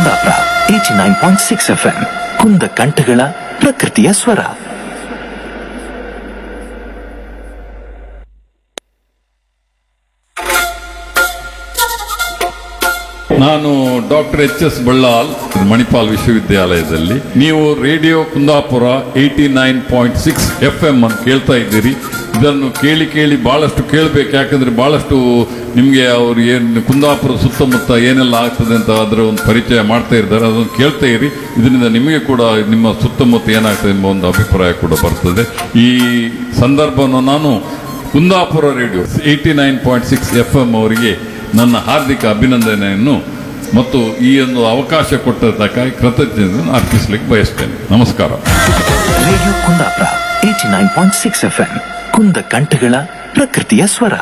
Kundapura eighty nine point six F M ಕುಂದ ಕಂಠಗಳ ಪ್ರಕೃತಿಯ ಸ್ವರ ನಾನು doctor H S Ballal Manipal ವಿಶ್ವವಿದ್ಯಾಲಯದಲ್ಲಿ ನೀವು radio Kundapura eighty nine point six F M ಅಂತ ಕೇಳ್ತಾ ಇದ್ದೀರಿ ಇದನ್ನು ಕೇಳಿ ಕೇಳಿ ಬಹಳಷ್ಟು ಕೇಳಬೇಕು ಯಾಕಂದ್ರೆ ಬಹಳಷ್ಟು ನಿಮಗೆ ಅವ್ರು ಏನು ಕುಂದಾಪುರ ಸುತ್ತಮುತ್ತ ಏನೆಲ್ಲ ಆಗ್ತದೆ ಅಂತ ಅದರ ಒಂದು ಪರಿಚಯ ಮಾಡ್ತಾ ಇದ್ದಾರೆ ಅದನ್ನು ಕೇಳ್ತಾ ಇರಿ ಇದರಿಂದ ನಿಮಗೆ ಕೂಡ ನಿಮ್ಮ ಸುತ್ತಮುತ್ತ ಏನಾಗ್ತದೆ ಎಂಬ ಒಂದು ಅಭಿಪ್ರಾಯ ಕೂಡ ಬರ್ತದೆ ಈ ಸಂದರ್ಭವನ್ನು ನಾನು Kundapura radio eighty nine point six F M ಅವರಿಗೆ ನನ್ನ ಹಾರ್ದಿಕ ಅಭಿನಂದನೆಯನ್ನು ಮತ್ತು ಈ ಒಂದು ಅವಕಾಶ ಕೊಟ್ಟದ್ದಕ್ಕಾಗಿ ಕೃತಜ್ಞತೆಯನ್ನು ಅರ್ಪಿಸಲಿಕ್ಕೆ ಬಯಸ್ತೇನೆ ನಮಸ್ಕಾರ radio Kundapura eighty nine point six F M ಕುಂದ ಕಂಠಗಳ ಪ್ರಕೃತಿಯ ಸ್ವರ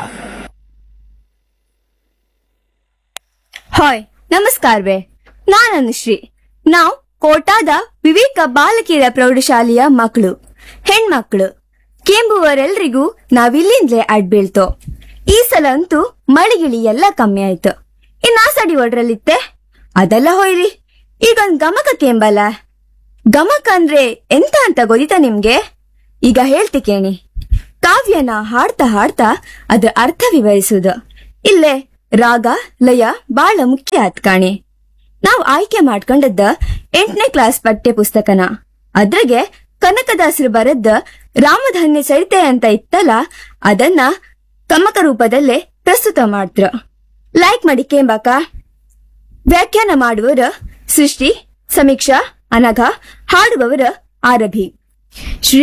ಹಾಯ್ ನಮಸ್ಕಾರವೇ ನಾನು ಅನುಶ್ರೀ ನಾವು ಕೋಟಾದ ವಿವೇಕ ಬಾಲಕಿಯರ ಪ್ರೌಢಶಾಲೆಯ ಮಕ್ಕಳು ಹೆಣ್ಮಕ್ಳು ಕೆಂಬುವರೆಲ್ರಿಗೂ ನಾವಿಲ್ಲಿಂದಲೇ ಅಡ್ಬೀಳ್ತೋ ಈ ಸಲ ಅಂತೂ ಮಳಿಗಿಳಿ ಎಲ್ಲ ಕಮ್ಮಿ ಆಯ್ತು ಇನ್ನ ಸಡಿ ಒಡ್ರಲ್ಲಿತ್ತೆ ಅದೆಲ್ಲ ಹೋಯ್ರಿ ಈಗೊಂದ್ ಗಮಕ ಕೇಂಬಲ್ಲ ಗಮಕ ಅಂದ್ರೆ ಎಂತ ಅಂತ ಗೊತ್ತಿತಾ ನಿಮ್ಗೆ ಈಗ ಹೇಳ್ತಿ ಕೇಳಿ ಕಾವ್ಯನ ಹಾಡ್ತಾ ಹಾಡ್ತಾ ಅದ್ರ ಅರ್ಥ ವಿವರಿಸುವುದು ಇಲ್ಲೇ ರಾಗ ಲಯ ಬಾಳ ಮುಖ್ಯ ಆತ್ ಕಾಣಿ ನಾವ್ ಆಯ್ಕೆ ಮಾಡ್ಕೊಂಡದ್ದ ಎಂಟನೇ ಕ್ಲಾಸ್ ಪಠ್ಯ ಪುಸ್ತಕನ ಅದ್ರಾಗೆ ಕನಕದಾಸರು ಬರದ್ದ ರಾಮಧನ್ಯ ಸರಿತೆ ಅಂತ ಇತ್ತಲ್ಲ ಅದನ್ನ ಕಮಕ ರೂಪದಲ್ಲೇ ಪ್ರಸ್ತುತ ಮಾಡ್ತ್ರ ಲೈಕ್ ಮಾಡಿ ಕೇಂಬಾಕ ವ್ಯಾಖ್ಯಾನ ಮಾಡುವವರ ಸೃಷ್ಟಿ ಸಮೀಕ್ಷಾ ಅನಘ ಹಾಡುವವರ ಆರಭಿ ಶ್ರೀ